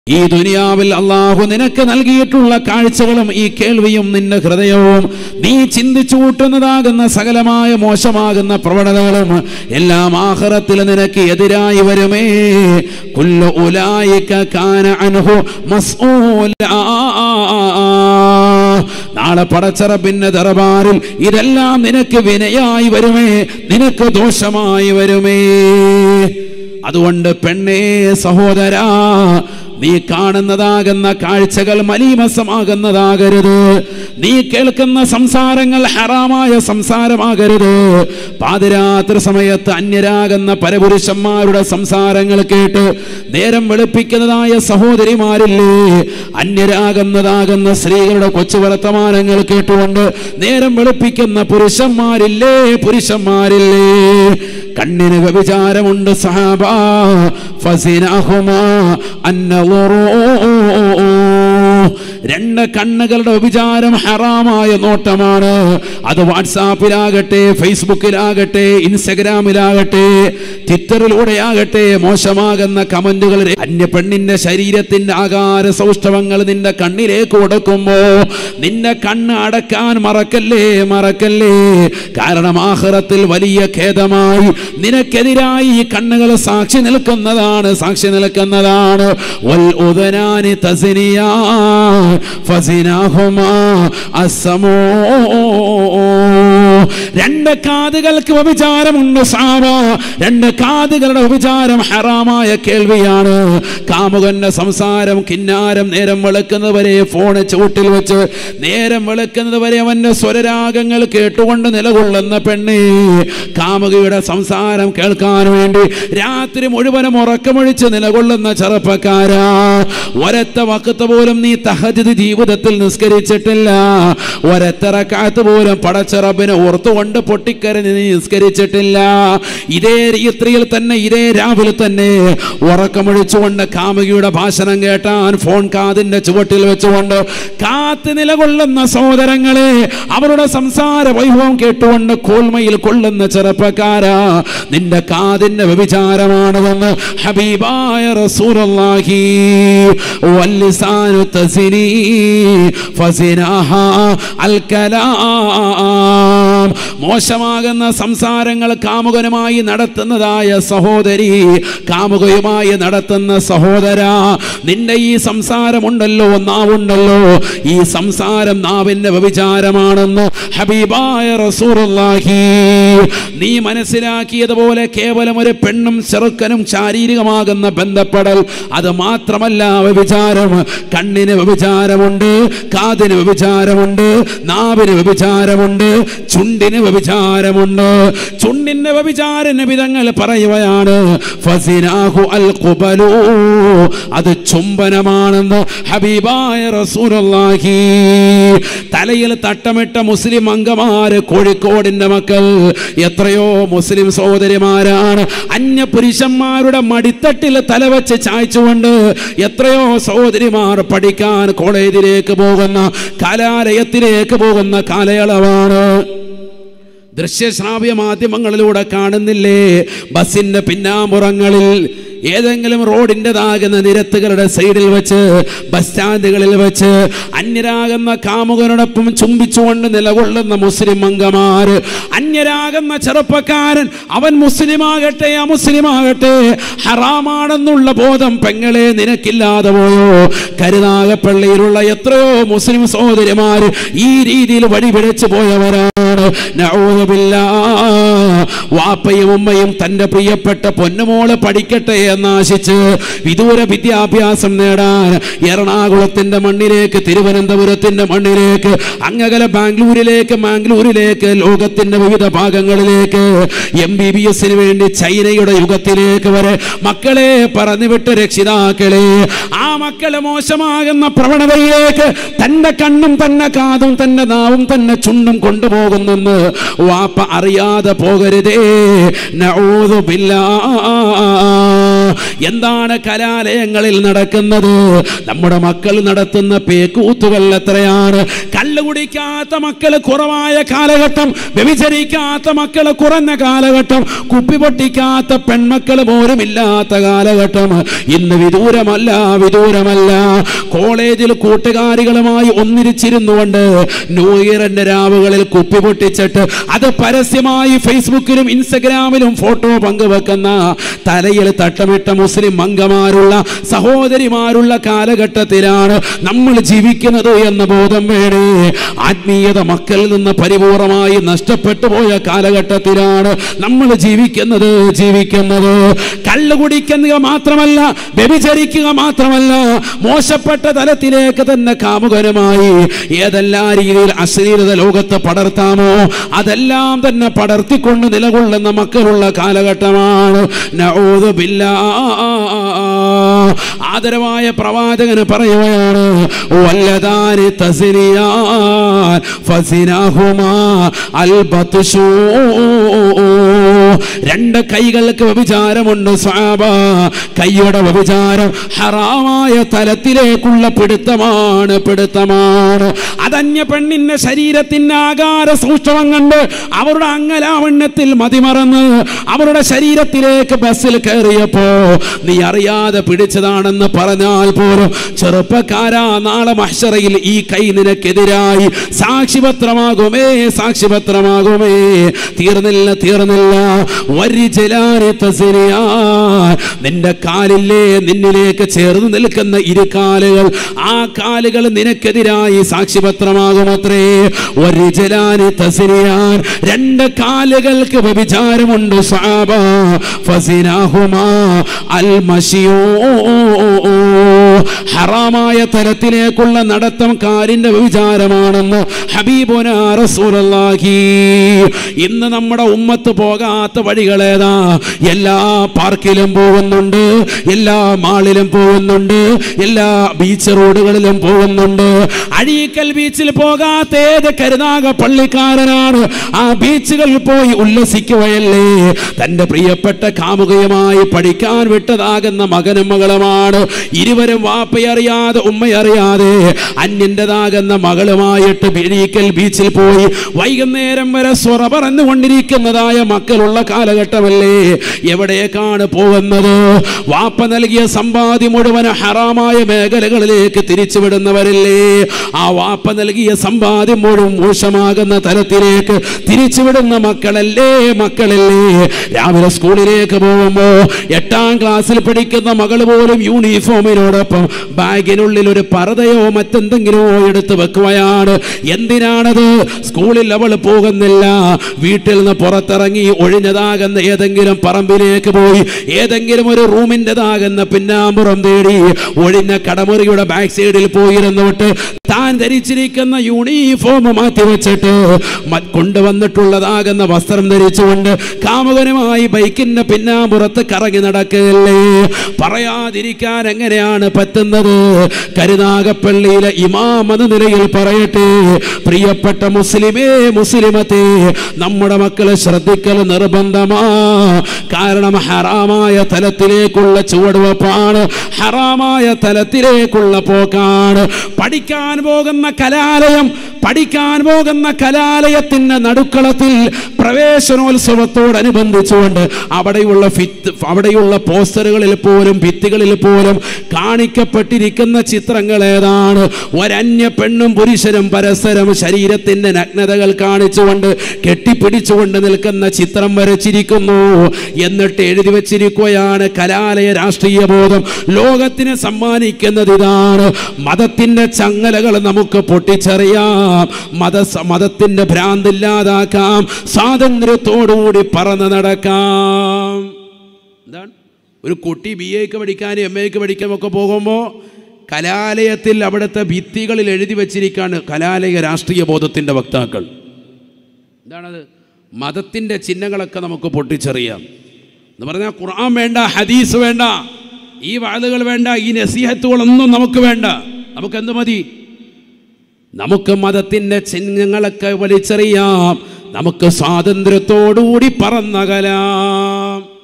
ഈ ദുനിയാവിൽ അള്ളാഹു നിനക്ക് നൽകിയിട്ടുള്ള കാഴ്ചകളും ഈ കേൾവിയും നിന്റെ ഹൃദയവും നീ ചിന്തിച്ചു കൂട്ടുന്നതാകുന്ന സകലമായ മോശമാകുന്ന പ്രവണതകളും എല്ലാം ആഹ്റത്തിൽ നിനക്ക് എതിരായി വരുമേ കുല്ലു ഉലായിക കാന അൻഹു മസ്ഊലാ നാളെ പടച്ചറപ്പിന്റെ ദർബാറിൽ ഇതെല്ലാം നിനക്ക് വിനയായി വരുമേ നിനക്ക് ദോഷമായി വരുമേ അതുകൊണ്ട് പെണ്ണേ സഹോദരാ നീ കാണുന്നതാകുന്ന കാഴ്ചകൾ മലീമസമാകുന്നതാകരുത് നീ കേൾക്കുന്ന സംസാരങ്ങൾ ഹറാമായ സംസാരമാകരുത് പാതിരാത്രി സമയത്ത് അന്യരാകുന്ന പരപുരുഷന്മാരുടെ സംസാരങ്ങൾ കേട്ട് നേരം വെളുപ്പിക്കുന്നതായ സഹോദരിമാരില്ലേ അന്യരാകുന്നതാകുന്ന സ്ത്രീകളുടെ കൊച്ചു വർത്തമാനങ്ങൾ കേട്ടുകൊണ്ട് നേരം വെളുപ്പിക്കുന്ന പുരുഷന്മാരില്ലേ പുരുഷന്മാരില്ലേ കണ്ണിന് വ്യഭിചാരമുണ്ട് സഹാബ ഫസിനഹുമാ അന്നളുറൂ രണ്ട് കണ്ണുകളുടെ വ്യഭിചാരം ഹറാമായ നോട്ടമാണ് അത് വാട്സാപ്പിലാകട്ടെ ഫേസ്ബുക്കിലാകട്ടെ ഇൻസ്റ്റഗ്രാമിലാകട്ടെ ട്വിറ്ററിലൂടെയാകട്ടെ മോശമാകുന്ന കമന്റുകൾ അന്യ പെണ്ണിന്റെ ശരീരത്തിന്റെ ആകാര സൗഷ്ഠവങ്ങൾ നിന്റെ കണ്ണിലേക്ക് കൊടുക്കുമ്പോ നിന്റെ കണ്ണ് അടക്കാൻ മറക്കല്ലേ മറക്കല്ലേ കാരണം ആഹ്റത്തിൽ വലിയ ഖേദമായി നിനക്കെതിരായി ഈ കണ്ണുകൾ സാക്ഷി നിൽക്കുന്നതാണ് സാക്ഷി നിൽക്കുന്നതാണ് വൽ ഉദനാനി തസിനിയാ ഫസിനാഹുമാ അസമോ രണ്ട് കാതുകൾക്ക് വ്യഭിചാരമുണ്ട് സാവ രണ്ട് കാതുകളുടെ വ്യഭിചാരം ഹറാമായ കേൾവിയാണ് കാമുകന്റെ സംസാരം കിന്നാരം നേരം വെളുക്കുന്നത് വരെ ഫോണ് ചൂട്ടിൽ വെച്ച് നേരം വെളുക്കുന്നത് വരെ അവന്റെ സ്വരരാഗങ്ങൾ കേട്ടുകൊണ്ട് നിലകൊള്ളുന്ന പെണ്ണേ കാമുകയുടെ സംസാരം കേൾക്കാൻ വേണ്ടി രാത്രി മുഴുവനും ഉറക്കമൊഴിച്ച് നിലകൊള്ളുന്ന ചെറുപ്പക്കാരാ ഒരൊറ്റ വക്കത്ത് പോലും നീ തഹജിദ് ജീവിതത്തിൽ നിസ്കരിച്ചിട്ടില്ല ഒരൊറ്റ റക്കാത്ത് പോലും പടച്ചിറപ്പിനെ ഓർത്തുകൊണ്ട് പൊട്ടിക്കരഞ്ഞ് നീ നിസ്കരിച്ചിട്ടില്ല ഇതേ രാത്രിയിൽ തന്നെ ഇതേ രാവിലെ തന്നെ ഉറക്കമൊഴിച്ചുകൊണ്ട് കാമുകിയുടെ ഭാഷണം കേട്ടാൻ ഫോൺ കാതിന്റെ ചുവട്ടിൽ വെച്ചുകൊണ്ട് കാത്ത് നിലകൊള്ളുന്ന സഹോദരങ്ങളെ അവരുടെ സംസാര വൈഭവം കേട്ടുകൊണ്ട് കോൽമയിൽ കൊള്ളുന്ന ചെറുപ്പക്കാരാ നിന്റെ കാതിന്റെ വ്യഭിചാരമാണെന്ന് ഹബീബായ റസൂലുള്ളാഹി വല്ലിസാനു തസിനി ഫസിനാഹ അൽ കലാം മോശമാകുന്ന സംസാരങ്ങൾ കാമുകനുമായി നടത്തുന്നതായ സഹോദരി കാമുകയുമായി നടത്തുന്ന സഹോദര നിന്റെ ഈ സംസാരമുണ്ടല്ലോ നാവുണ്ടല്ലോ ഈ സംസാരം നാവിന്റെ വ്യഭിചാരമാണെന്ന് ഹബീബായ റസൂറുല്ലാഹി നീ മനസ്സിലാക്കിയതുപോലെ കേവലം ഒരു പെണ്ണും ചെറുക്കനും ശാരീരികമാകുന്ന ബന്ധപ്പെടൽ അത് മാത്രമല്ല വ്യഭിചാരം കണ്ണിന് വ്യഭിചാരമുണ്ട് കാതിന് വ്യഭിചാരമുണ്ട് നാവിന് വ്യഭിചാരമുണ്ട് ചുണ്ടിന് വ്യഭിചാരമുണ്ട് ചുണ്ടിന്റെ വ്യഭിചാര നിബിതങ്ങൾ പറയുകയാണ് ഫസിനാഹു അൽ ഖുബലു അത് ചുംബനമാണെന്ന് ഹബീബായ റസൂലുള്ളാഹി തലയിൽ തട്ടമിട്ട മുസ്ലിം അംഗമാര് കോഴിക്കോടിന്റെ മക്കൾ എത്രയോ മുസ്ലിം സഹോദരിമാരാണ് അന്യ പുരുഷന്മാരുടെ മടിത്തട്ടിൽ തലവെച്ച് ചായച്ചുകൊണ്ട് എത്രയോ സഹോദരിമാർ പഠിക്കാൻ കോളേജിലേക്ക് പോകുന്ന കലാലയത്തിലേക്ക് പോകുന്ന കാലയളവാണ് ദൃശ്യശ്രാവ്യ മാധ്യമങ്ങളിലൂടെ കാണുന്നില്ലേ ബസിന്റെ പിന്നാമ്പുറങ്ങളിൽ ഏതെങ്കിലും റോഡിൻ്റെതാകുന്ന നിരത്തുകളുടെ സൈഡിൽ വെച്ച് ബസ് സ്റ്റാൻഡുകളിൽ വെച്ച് അന്യരാകുന്ന കാമുകനോടൊപ്പം ചുംബിച്ചുകൊണ്ട് നിലകൊള്ളുന്ന മുസ്ലിം അംഗമാര് അന്യരാകുന്ന ചെറുപ്പക്കാരൻ അവൻ മുസ്ലിമാകട്ടെ അമുസ്ലിമാകട്ടെ ഹറാമാണെന്നുള്ള ബോധം പെങ്ങളെ നിനക്കില്ലാതെ പോയോ കരുനാഗപ്പള്ളിയിലുള്ള എത്രയോ മുസ്ലിം സഹോദരിമാര് ഈ രീതിയിൽ വഴിപിഴച്ചു പോയവരാണ് നഊദുബില്ലാ. വാപ്പയും ഉമ്മയും തന്റെ പ്രിയപ്പെട്ട പൊന്നുമോള് പഠിക്കട്ടെ എന്നാശിച്ച് വിദൂര വിദ്യാഭ്യാസം നേടാൻ എറണാകുളത്തിന്റെ മണ്ണിലേക്ക് തിരുവനന്തപുരത്തിന്റെ മണ്ണിലേക്ക് അങ്ങകല ബാംഗ്ലൂരിലേക്ക് മാംഗ്ലൂരിലേക്ക് ലോകത്തിന്റെ വിവിധ ഭാഗങ്ങളിലേക്ക് എം ബി ബി എസിന് വേണ്ടി ചൈനയുടെ യുഗത്തിലേക്ക് വരെ മക്കളെ പറഞ്ഞുവിട്ട രക്ഷിതാക്കളെ ആ മക്കളെ മോശമാകുന്ന പ്രവണതയിലേക്ക് തന്റെ കണ്ണും തന്നെ കാതും തന്റെ നാവും തന്നെ ചുണ്ടും കൊണ്ടുപോകുന്നെന്ന് വാപ്പ അറിയാതെ പോകരുതേ നഊദു ബില്ലാ എന്താണ് കലാലയങ്ങളിൽ നടക്കുന്നത് നമ്മുടെ മക്കൾ നടത്തുന്ന പേക്കൂത്തുകൾ എത്രയാണ് കള്ളു കുടിക്കാത്ത മക്കൾ കുറവായ കാലഘട്ടം വ്യഭിചരിക്കാത്ത മക്കൾ കുറഞ്ഞ കാലഘട്ടം കുപ്പി പൊട്ടിക്കാത്ത പെൺമക്കൾ പോലും ഇല്ലാത്ത കാലഘട്ടം ഇന്ന് വിദൂരമല്ല വിദൂരമല്ല കോളേജിൽ കൂട്ടുകാരികളുമായി ഒന്നിരിച്ചിരുന്നുകൊണ്ട് ന്യൂ ഇയറിന്റെ രാവുകളിൽ കുപ്പി പൊട്ടിച്ചിട്ട് അത് പരസ്യമായി ഫേസ്ബുക്കിലും ഇൻസ്റ്റഗ്രാമിലും ഫോട്ടോ പങ്കുവെക്കുന്ന തലയിൽ തട്ടമിട്ട മുസ്ലിം അംഗമാരുള്ള സഹോദരിമാരുള്ള കാലഘട്ടത്തിലാണ് നമ്മൾ ജീവിക്കുന്നത് എന്ന ബോധം വേണേ ആത്മീയത മക്കളിൽ നിന്ന് പരിപൂർണമായി നഷ്ടപ്പെട്ടു പോയ കാലഘട്ടത്തിലാണ് നമ്മൾ ജീവിക്കുന്നത് ജീവിക്കുന്നത് കള്ളു കുടിക്കുക മാത്രമല്ല വ്യഭിചരിക്കുക മാത്രമല്ല മോശപ്പെട്ട തലത്തിലേക്ക് തന്നെ കാമുകനുമായി ഏതെല്ലാം രീതിയിൽ അശ്ലീലത ലോകത്ത് പടർത്താമോ അതെല്ലാം തന്നെ പടർത്തിക്കൊണ്ട് നിലകൊള്ളുന്ന മക്കളുള്ള കാലഘട്ടമാണ് നഊദു ബില്ലാ. ആദരവായ പ്രവാചകന് പറയുകയാണ് വല്ലതാനി തസ്നിയാൻ ഫസിനാഹുമാ അൽബത്ഷൂ രണ്ട് കൈകൾക്ക് വ്യഭിചാരമുണ്ട് സ്വാബ കൈയുടെ വ്യഭിചാരം ഹറാമായ തലത്തിലേക്കുള്ള പിടുത്തമാണ് പിടുത്തമാണ് അതന്യ പെണ്ണിന്റെ ശരീരത്തിന്റെ ആകാര സൂക്ഷ്മം കണ്ട് അവരുടെ അങ്ങലാവണ്യത്തിൽ മതിമറന്ന് അവരുടെ ശരീരത്തിലേക്ക് ബസ്സിൽ കയറിയപ്പോ നീ അറിയാതെ പിടിച്ചതാണെന്ന് പറഞ്ഞാൽ പോലും ചെറുപ്പക്കാരാ നാളെ മഹ്ഷറയിൽ ഈ കൈ നിനക്കെതിരായി സാക്ഷിപത്രമാകുമേ സാക്ഷിപത്രമാകുമേ തീർന്നില്ല തീർന്നില്ല വരിജലാനി തസ്നിയാ. നിന്റെ കാലില്ലേ നിന്നിലേക്ക് ചേർന്ന് നിൽക്കുന്ന ഇരു കാലുകൾ ആ കാലുകൾ നിനക്കെതിരായി സാക്ഷിപത്രമാകുമത്രേ വരിജലാനി തസ്നിയാൻ രണ്ട് കാലുകൾക്ക് വ്യഭിചാരമുണ്ട് സ്വാബ ഫസിനാഹുമാ അൽ മഷിയോ ഹറാമായ തലത്തിലേക്കുള്ള നടത്തം കാലിന്റെ വ്യഭിചാരമാണെന്ന് ഹബീബുന റസൂലുള്ളാഹി ഇന്ന് നമ്മുടെ ഉമ്മത്ത് പോകാത്ത വഴികളേതാ എല്ലാ പാർക്കിലും പോകുന്നുണ്ട് എല്ലാ മാളിലും പോകുന്നുണ്ട് എല്ലാ ബീച്ച് റോഡുകളിലും പോകുന്നുണ്ട് അഴീക്കൽ ബീച്ചിൽ പോകാത്ത ഏത് കരുനാഗ പള്ളിക്കാരനാണ് ആ ബീച്ചുകളിൽ പോയി ഉല്ലസിക്കുകയല്ലേ തന്റെ പ്രിയപ്പെട്ട കാമുകയുമായി പഠിക്കാൻ വിട്ടതാകുന്ന മകനും മകളുമാണ് ഇരുവരും വാപ്പയറിയാതെ ഉമ്മയറിയാതെ അന്യൻ്റെതാകുന്ന മകളുമായിട്ട് ബിഴീക്കൽ ബീച്ചിൽ പോയി വൈകുന്നേരം വരെ സ്വറ പറഞ്ഞുകൊണ്ടിരിക്കുന്നതായ മക്കളുള്ള കാലഘട്ടമല്ലേ എവിടേക്കാണ് പോകുന്നത് വാപ്പ നൽകിയ സമ്പാദ്യം മുഴുവൻ ഹറാമായ മേഖലകളിലേക്ക് തിരിച്ചുവിടുന്നവരല്ലേ ആ വാപ്പ നൽകിയ സമ്പാദ്യം മുഴുവൻ മോശമാകുന്ന തലത്തിലേക്ക് തിരിച്ചുവിടുന്ന മക്കളല്ലേ മക്കളല്ലേ രാവിലെ സ്കൂളിലേക്ക് പോകുമ്പോ എട്ടാം ക്ലാസ്സിൽ പഠിക്കുന്ന മകൾ പോലും യൂണിഫോമിനോടൊപ്പം ബാഗിനുള്ളിൽ ഒരു പർദയോ മറ്റെന്തെങ്കിലുമോ എടുത്ത് വെക്കുകയാണ് എന്തിനാണത് സ്കൂളിൽ അവൾ പോകുന്നില്ല വീട്ടിൽ നിന്ന് പുറത്തിറങ്ങി ഒഴിഞ്ഞതാകുന്ന ഏതെങ്കിലും പറമ്പിലേക്ക് പോയി ഏതെങ്കിലും ഒരു റൂമിൻ്റെതാകുന്ന പിന്നാമ്പുറം തേടി ഒഴിഞ്ഞ കടമുറിയുടെ ബാക്ക് സൈഡിൽ പോയിരുന്നോട്ട് താൻ ധരിച്ചിരിക്കുന്ന യൂണിഫോം മാറ്റി വെച്ചിട്ട് മ- കൊണ്ടുവന്നിട്ടുള്ളതാകുന്ന വസ്ത്രം ധരിച്ചുകൊണ്ട് കാമുകനുമായി ബൈക്കിന്റെ പിന്നാമ്പുറത്ത് കറങ്ങി നടക്കുകയല്ലേ പറയാതിരിക്കാൻ എങ്ങനെയാണ് പറ്റുന്നത് കരുനാഗപ്പള്ളിയിലെ ഇമാം എന്ന നിലയിൽ പറയട്ടെ പ്രിയപ്പെട്ട മുസ്ലിമേ മുസ്ലിമത്തെ നമ്മുടെ മക്കളെ ശ്രദ്ധിക്കൽ നിർബന്ധമാ കാരണം ഹറാമായ തലത്തിലേക്കുള്ള ചുവടുവെപ്പാണ് ഹറാമായ തലത്തിലേക്കുള്ള പോക്കാണ് പഠിക്കാൻ പോകുന്ന കലാലയം പഠിക്കാൻ പോകുന്ന കലാലയത്തിന്റെ നടുക്കളത്തിൽ പ്രവേശനോത്സവത്തോടനുബന്ധിച്ചുകൊണ്ട് അവിടെയുള്ള ഫിത്ത് അവിടെയുള്ള പോസ്റ്ററുകളിൽ പോലും ഭിത്തികളിൽ പോലും കാണിക്കപ്പെട്ടിരിക്കുന്ന ചിത്രങ്ങൾ ഏതാണ് ഒരന്യ പെണ്ണും പുരുഷനും പരസ്പരം ശരീരത്തിന്റെ നഗ്നതകൾ കാണിച്ചുകൊണ്ട് കെട്ടിപ്പിടിച്ചുകൊണ്ട് നിൽക്കുന്ന ചിത്രം വരച്ചിരിക്കുന്നു എന്നിട്ട് എഴുതി വച്ചിരിക്കുകയാണ് കലാലയ രാഷ്ട്രീയ ബോധം ലോകത്തിന് സമ്മാനിക്കുന്നത് ഇതാണ് മതത്തിന്റെ ചങ്ങലകൾ നമുക്ക് പൊട്ടിച്ചറിയാം മത മതത്തിന്റെ ഭ്രാന്തില്ലാതാക്കാം സ്വാതന്ത്ര്യത്തോടുകൂടി പറന്ന് നടക്കാം എന്താണ് ഒരു കുട്ടി ബി എക്ക് പഠിക്കാനും എം എക്ക് പഠിക്കാനും ഒക്കെ പോകുമ്പോൾ കലാലയത്തിൽ അവിടുത്തെ ഭിത്തികളിൽ എഴുതി വച്ചിരിക്കുകയാണ് കലാലയ രാഷ്ട്രീയ ബോധത്തിൻ്റെ വക്താക്കൾ എന്താണത് മതത്തിൻ്റെ ചിഹ്നങ്ങളൊക്കെ നമുക്ക് പൊട്ടിച്ചറിയാം എന്ന് പറഞ്ഞാൽ ഖുർആൻ വേണ്ട ഹദീസ് വേണ്ട ഈ വാതുകൾ വേണ്ട ഈ നസീഹത്തുകളൊന്നും നമുക്ക് വേണ്ട നമുക്ക് എന്ത് മതി നമുക്ക് മതത്തിൻ്റെ ചിഹ്നങ്ങളൊക്കെ വലിച്ചെറിയാം നമുക്ക് സ്വാതന്ത്ര്യത്തോടുകൂടി പറന്നകലാം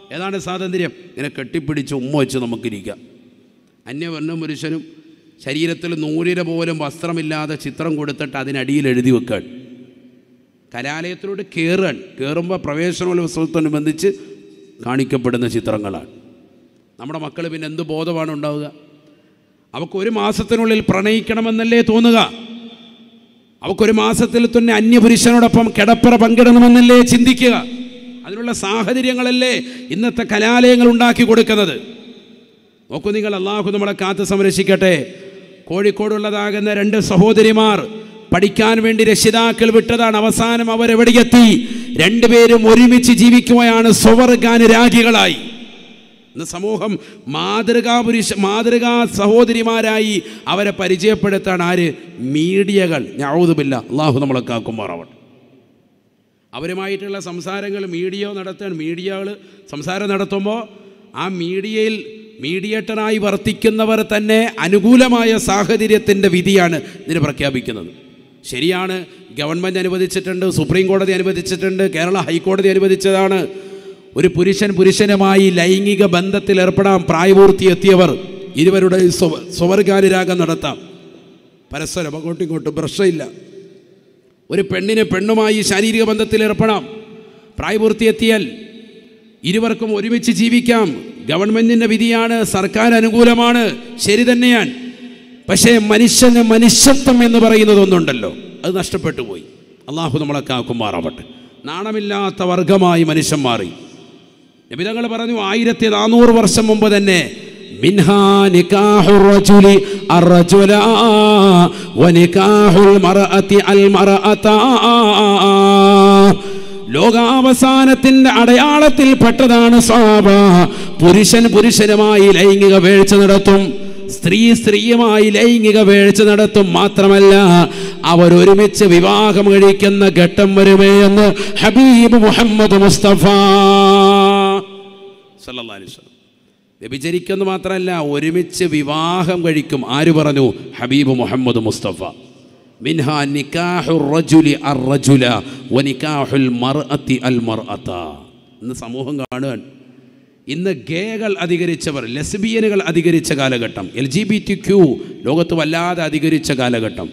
ഏതാണ് സ്വാതന്ത്ര്യം ഇങ്ങനെ കെട്ടിപ്പിടിച്ച് ഉമ്മ വെച്ച് നമുക്കിരിക്കാം അന്യവർണ്ണ പുരുഷനും ശരീരത്തിൽ നൂലിര പോലും വസ്ത്രമില്ലാതെ ചിത്രം കൊടുത്തിട്ട് അതിനടിയിൽ എഴുതി വെക്കാൻ കലാലയത്തിലൂടെ കയറാൻ കയറുമ്പോൾ പ്രവേശനോത്സവത്തോടനുബന്ധിച്ച് കാണിക്കപ്പെടുന്ന ചിത്രങ്ങളാണ് നമ്മുടെ മക്കൾ പിന്നെ എന്ത് ബോധമാണ് ഉണ്ടാവുക അവർക്ക് ഒരു മാസത്തിനുള്ളിൽ പ്രണയിക്കണമെന്നല്ലേ തോന്നുക അവക്കൊരു മാസത്തിൽ തന്നെ അന്യപുരുഷനോടൊപ്പം കിടപ്പറ പങ്കിടണമെന്നല്ലേ ചിന്തിക്കുക അതിനുള്ള സാഹചര്യങ്ങളല്ലേ ഇന്നത്തെ കലാലയങ്ങൾ ഉണ്ടാക്കി കൊടുക്കുന്നത് നോക്കൂ നിങ്ങൾ അള്ളാഹു നമ്മളെ കാത്ത് സംരക്ഷിക്കട്ടെ കോഴിക്കോടുള്ളതാകുന്ന രണ്ട് സഹോദരിമാർ പഠിക്കാൻ വേണ്ടി രക്ഷിതാക്കൾ വിട്ടതാണ് അവസാനം അവരെവിടെയെത്തി രണ്ടുപേരും ഒരുമിച്ച് ജീവിക്കുകയാണ് സ്വവർഗാനുരാഗികളായി ഇന്ന് സമൂഹം മാതൃകാ പുരുഷ മാതൃകാ സഹോദരിമാരായി അവരെ പരിചയപ്പെടുത്താണ് ആര് മീഡിയകൾ ഞാവുതുമില്ല അള്ളാഹു നമ്മളെ കാക്കുമാറാവട്ടെ അവരുമായിട്ടുള്ള സംസാരങ്ങൾ മീഡിയ നടത്താൻ മീഡിയകൾ സംസാരം നടത്തുമ്പോൾ ആ മീഡിയയിൽ മീഡിയേറ്ററായി വർത്തിക്കുന്നവർ തന്നെ അനുകൂലമായ സാഹചര്യത്തിൻ്റെ വിധിയാണ് ഇതിന് പ്രഖ്യാപിക്കുന്നത് ശരിയാണ് ഗവൺമെൻറ് അനുവദിച്ചിട്ടുണ്ട് സുപ്രീം കോടതി അനുവദിച്ചിട്ടുണ്ട് കേരള ഹൈക്കോടതി അനുവദിച്ചതാണ് ഒരു പുരുഷൻ പുരുഷനുമായി ലൈംഗിക ബന്ധത്തിൽ ഏർപ്പെടാം പ്രായപൂർത്തി എത്തിയവർ ഇരുവരുടെ സ്വ- സ്വവർഗാനുരാഗം നടത്താം പരസ്പരം അങ്ങോട്ടും ഇങ്ങോട്ടും പ്രശ്നമില്ല ഒരു പെണ്ണിന് പെണ്ണുമായി ശാരീരിക ബന്ധത്തിൽ ഏർപ്പെടാം പ്രായപൂർത്തിയെത്തിയാൽ ഇരുവർക്കും ഒരുമിച്ച് ജീവിക്കാം ഗവൺമെൻറ്റിൻ്റെ വിധിയാണ് സർക്കാർ അനുകൂലമാണ് ശരി തന്നെയാണ് പക്ഷേ മനുഷ്യന് മനുഷ്യത്വം എന്ന് പറയുന്നത് ഒന്നുണ്ടല്ലോ അത് നഷ്ടപ്പെട്ടു പോയി അള്ളാഹു നമ്മളെ കാക്കുമാറാവട്ടെ നാണമില്ലാത്ത വർഗമായി മനുഷ്യൻ മാറി നബിതങ്ങൾ പറഞ്ഞു ആയിരത്തി നാനൂറ് വർഷം മുമ്പ് തന്നെ മിൻഹാ നിക്കാഹുർ റജുലി അർറജുലാ വനിക്കാഹുൽ മർഅതി അൽ മർഅതാ ലോകാവസാനത്തിന്റെ അടയാളത്തിൽ പെട്ടതാണ് സ്വാഭ പുരുഷൻ പുരുഷനുമായി ലൈംഗിക വീഴ്ച നടത്തും സ്ത്രീ സ്ത്രീയുമായി ലൈംഗിക വീഴ്ച നടത്തും മാത്രമല്ല അവരൊരുമിച്ച് വിവാഹം കഴിക്കുന്ന ഘട്ടം വരുമേ എന്ന് ഹബീബ് മുഹമ്മദ് മുസ്തഫ സല്ലല്ലാഹു അലൈഹി വസല്ലം വ്യഭിചരിക്കുന്നു മാത്രമല്ല ഒരുമിച്ച് വിവാഹം കഴിക്കും ആര് പറഞ്ഞു ഹബീബ് മുഹമ്മദ് മുസ്തഫ മിൻഹ നിക്കാഹുർ റജുലി അർ റജുല വ നിക്കാഹുൽ മർഅത്തി അൽ മർഅത ഇന്ന് സമൂഹം കാണുകയാണ് ഇന്ന് ഗേകൾ അധികരിച്ചവർ ലെസ്ബിയനുകൾ അധികരിച്ച കാലഘട്ടം L G B T Q ലോകത്ത് വല്ലാതെ അധികരിച്ച കാലഘട്ടം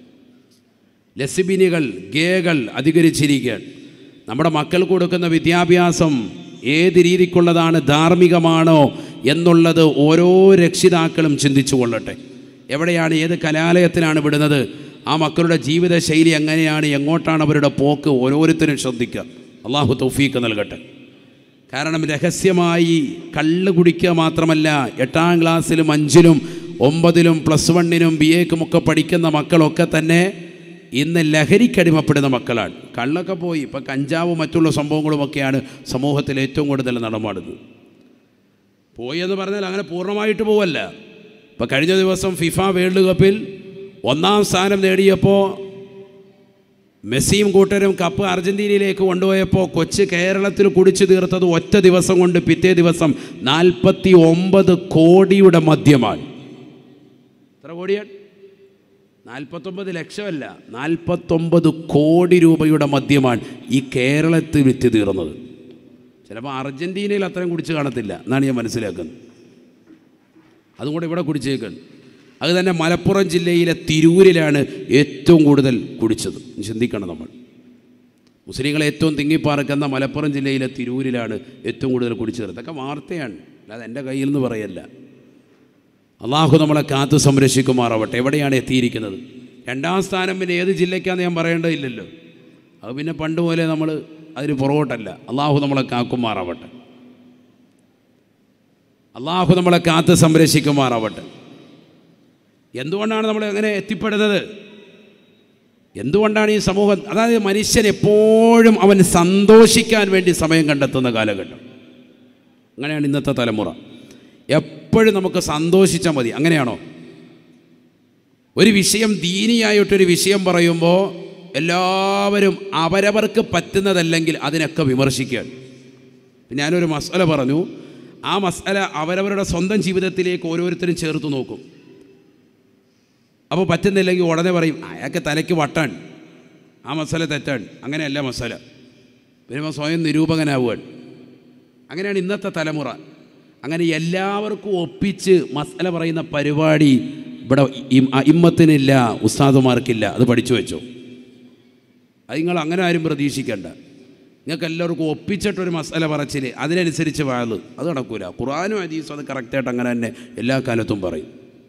ലെസ്ബിനികൾ ഗേകൾ അധികരിച്ചിരിക്കുകയാണ് നമ്മുടെ മക്കൾ കൊടുക്കുന്ന വിദ്യാഭ്യാസം ഏത് രീതിക്കുള്ളതാണ് ധാർമ്മികമാണോ എന്നുള്ളത് ഓരോ രക്ഷിതാക്കളും ചിന്തിച്ചു കൊള്ളട്ടെ എവിടെയാണ് ഏത് കലാലയത്തിലാണ് വിടുന്നത് ആ മക്കളുടെ ജീവിത ശൈലി എങ്ങനെയാണ് എങ്ങോട്ടാണ് അവരുടെ പോക്ക് ഓരോരുത്തരും ശ്രദ്ധിക്കുക അള്ളാഹു തൗഫീക്ക് നൽകട്ടെ കാരണം രഹസ്യമായി കള്ള് കുടിക്കുക മാത്രമല്ല എട്ടാം ക്ലാസ്സിലും അഞ്ചിലും ഒമ്പതിലും പ്ലസ് വണ്ണിനും ബി എക്കുമൊക്കെ പഠിക്കുന്ന മക്കളൊക്കെ തന്നെ ഇന്ന് ലഹരിക്കടിമപ്പെടുന്ന മക്കളാണ് കള്ളൊക്കെ പോയി ഇപ്പം കഞ്ചാവും മറ്റുള്ള സംഭവങ്ങളുമൊക്കെയാണ് സമൂഹത്തിൽ ഏറ്റവും കൂടുതൽ നടമാടുന്നത് പോയി എന്ന് പറഞ്ഞാൽ അങ്ങനെ പൂർണ്ണമായിട്ട് പോവല്ല ഇപ്പം കഴിഞ്ഞ ദിവസം ഫിഫ വേൾഡ് കപ്പിൽ ഒന്നാം സ്ഥാനം നേടിയപ്പോൾ മെസ്സിയും കൂട്ടരും കപ്പ് അർജന്റീനയിലേക്ക് കൊണ്ടുപോയപ്പോൾ കൊച്ച് കേരളത്തിൽ കുടിച്ചു തീർത്തത് ഒറ്റ ദിവസം കൊണ്ട് പിറ്റേ ദിവസം നാൽപ്പത്തി ഒമ്പത് കോടിയുടെ മദ്യമാണ് എത്ര കോടിയാണ് നാൽപ്പത്തൊമ്പത് ലക്ഷമല്ല നാൽപ്പത്തൊമ്പത് കോടി രൂപയുടെ മദ്യമാണ് ഈ കേരളത്തിൽ വിറ്റ് തീർന്നത് ചിലപ്പോൾ അർജന്റീനയിൽ അത്രയും കുടിച്ച് കാണത്തില്ല എന്നാണ് ഞാൻ മനസ്സിലാക്കുന്നത് അതും കൂടെ ഇവിടെ കുടിച്ചേക്കാണ് അത് തന്നെ മലപ്പുറം ജില്ലയിലെ തിരൂരിലാണ് ഏറ്റവും കൂടുതൽ കുടിച്ചത് ചിന്തിക്കണം നമ്മൾ മുസ്ലിങ്ങളെ ഏറ്റവും തിങ്ങിപ്പാർക്കുന്ന മലപ്പുറം ജില്ലയിലെ തിരൂരിലാണ് ഏറ്റവും കൂടുതൽ കുടിച്ചത് ഇതൊക്കെ വാർത്തയാണ് അല്ലാതെ എൻ്റെ കയ്യിൽ നിന്ന് പറയല്ല അള്ളാഹു നമ്മളെ കാത്തു സംരക്ഷിക്കുമാറാവട്ടെ എവിടെയാണ് എത്തിയിരിക്കുന്നത് രണ്ടാം സ്ഥാനം പിന്നെ ഏത് ജില്ലയ്ക്കാന്ന് ഞാൻ പറയേണ്ടതില്ലല്ലോ അത് പിന്നെ പണ്ട് പോലെ നമ്മൾ അതിന് പുറകോട്ടല്ല അള്ളാഹു നമ്മളെ കാക്കുമാറാവട്ടെ അള്ളാഹു നമ്മളെ കാത്ത് സംരക്ഷിക്കുമാറാവട്ടെ എന്തുകൊണ്ടാണ് നമ്മൾ അങ്ങനെ എത്തിപ്പെടുന്നത് എന്തുകൊണ്ടാണ് ഈ സമൂഹം അതായത് മനുഷ്യൻ എപ്പോഴും അവൻ സന്തോഷിക്കാൻ വേണ്ടി സമയം കണ്ടെത്തുന്ന കാലഘട്ടം അങ്ങനെയാണ് ഇന്നത്തെ തലമുറ എപ്പോഴും നമുക്ക് സന്തോഷിച്ചാൽ മതി അങ്ങനെയാണോ ഒരു വിഷയം ദീനിയായിട്ടൊരു വിഷയം പറയുമ്പോൾ എല്ലാവരും അവരവർക്ക് പറ്റുന്നതല്ലെങ്കിൽ അതിനൊക്കെ വിമർശിക്കുകയാണ് ഞാനൊരു മസാല പറഞ്ഞു ആ മസാല അവരവരുടെ സ്വന്തം ജീവിതത്തിലേക്ക് ഓരോരുത്തരും ചേർത്ത് നോക്കും അപ്പോൾ പറ്റുന്നില്ലെങ്കിൽ ഉടനെ പറയും അയാൾക്ക് തലയ്ക്ക് വട്ടാണ് ആ മസാല തെറ്റാണ് അങ്ങനെയല്ല മസാല വരുമ്പോൾ സ്വയം നിരൂപകനാവുകയാണ് അങ്ങനെയാണ് ഇന്നത്തെ തലമുറ അങ്ങനെ എല്ലാവർക്കും ഒപ്പിച്ച് മസല പറയുന്ന പരിപാടി ഇവിടെ ഇം- ഇമ്മത്തിനില്ല ഉസ്താദുമാർക്കില്ല അത് പഠിച്ചു വെച്ചോ അത് നിങ്ങൾ അങ്ങനെ ആരും പ്രതീക്ഷിക്കണ്ട നിങ്ങൾക്ക് എല്ലാവർക്കും ഒപ്പിച്ചിട്ടൊരു മസാല പറച്ചിൽ അതിനനുസരിച്ച് വാഴ് അത് നടക്കൂല ഖുറാനും ഹദീസും അത് കറക്റ്റായിട്ട് അങ്ങനെ തന്നെ എല്ലാ കാലത്തും പറയും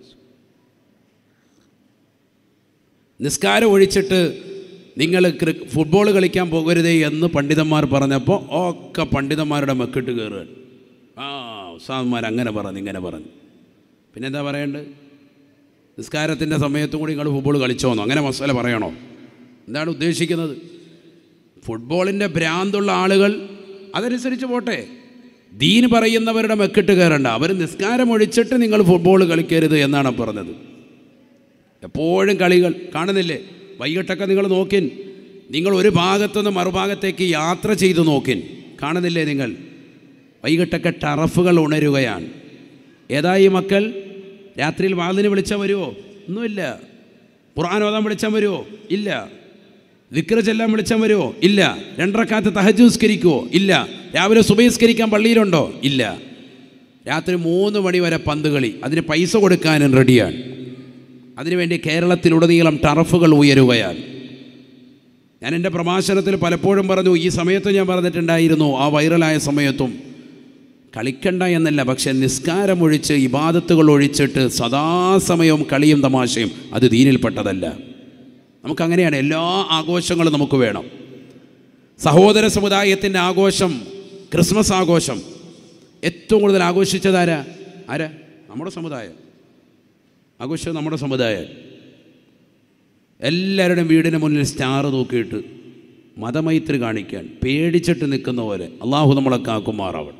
നിസ്കാരം ഒഴിച്ചിട്ട് നിങ്ങൾ ക്രി ഫുട്ബോൾ കളിക്കാൻ പോകരുതേ എന്ന് പണ്ഡിതന്മാർ പറഞ്ഞപ്പോൾ ഒക്കെ പണ്ഡിതന്മാരുടെ മെക്കിട്ട് കയറുകയാണ് ആ ഉസ്താദന്മാർ അങ്ങനെ പറഞ്ഞു ഇങ്ങനെ പറഞ്ഞു പിന്നെന്താ പറയേണ്ടത് നിസ്കാരത്തിൻ്റെ സമയത്തും കൂടി നിങ്ങൾ ഫുട്ബോൾ കളിച്ചോന്നോ അങ്ങനെ മസാല പറയണോ എന്താണ് ഉദ്ദേശിക്കുന്നത് ഫുട്ബോളിൻ്റെ ഭ്രാന്തുള്ള ആളുകൾ അതനുസരിച്ച് പോട്ടെ ദീൻ പറയുന്നവരുടെ മെക്കിട്ട് കയറണ്ട അവർ നിസ്കാരം ഒഴിച്ചിട്ട് നിങ്ങൾ ഫുട്ബോൾ കളിക്കരുത് എന്നാണ് പറഞ്ഞത് എപ്പോഴും കളികൾ കാണുന്നില്ലേ വൈകിട്ടൊക്കെ നിങ്ങൾ നോക്കിൻ നിങ്ങൾ ഒരു ഭാഗത്തുനിന്ന് മറുഭാഗത്തേക്ക് യാത്ര ചെയ്തു നോക്കിൻ കാണുന്നില്ലേ നിങ്ങൾ വൈകിട്ടൊക്കെ ടറഫുകൾ ഉണരുകയാണ് ഏതായി മക്കൾ രാത്രിയിൽ വാതിന് വിളിച്ചാൽ വരുമോ ഒന്നുമില്ല ഖുർആൻ ഓതാൻ വിളിച്ചാൽ വരുമോ ഇല്ല വിക്ര ചെല്ലാൻ വിളിച്ചാൽ വരുമോ ഇല്ല രണ്ടരക്കാലത്ത് തഹജുസ്കരിക്കുമോ ഇല്ല രാവിലെ സുബഹിസ്കരിക്കാൻ പള്ളിയിലുണ്ടോ ഇല്ല രാത്രി മൂന്ന് മണി വരെ പന്ത് കളി അതിന് പൈസ കൊടുക്കാനും റെഡിയാണ് അതിനുവേണ്ടി കേരളത്തിലുടനീളം ടറഫുകൾ ഉയരുകയാണ് ഞാൻ എൻ്റെ പ്രഭാഷണത്തിൽ പലപ്പോഴും പറഞ്ഞു ഈ സമയത്ത് ഞാൻ പറഞ്ഞിട്ടുണ്ടായിരുന്നു ആ വൈറലായ സമയത്തും കളിക്കണ്ട എന്നല്ല പക്ഷെ നിസ്കാരം ഒഴിച്ച് ഇബാദത്തുകൾ ഒഴിച്ചിട്ട് സദാസമയവും കളിയും തമാശയും അത് ദീനിൽപ്പെട്ടതല്ല നമുക്കങ്ങനെയാണ് എല്ലാ ആഘോഷങ്ങളും നമുക്ക് വേണം സഹോദര സമുദായത്തിൻ്റെ ആഘോഷം ക്രിസ്മസ് ആഘോഷം ഏറ്റവും കൂടുതൽ ആഘോഷിച്ചതാരാ ആരാ നമ്മുടെ സമുദായം ആഘോഷം നമ്മുടെ സമുദായം എല്ലാവരുടെയും വീടിന് മുന്നിൽ സ്റ്റാർ തൂക്കിയിട്ട് മതമൈത്രി കാണിക്കാൻ പേടിച്ചിട്ട് നിൽക്കുന്ന പോലെ അള്ളാഹു നമ്മളെ കാക്കുമാറാവട്ടെ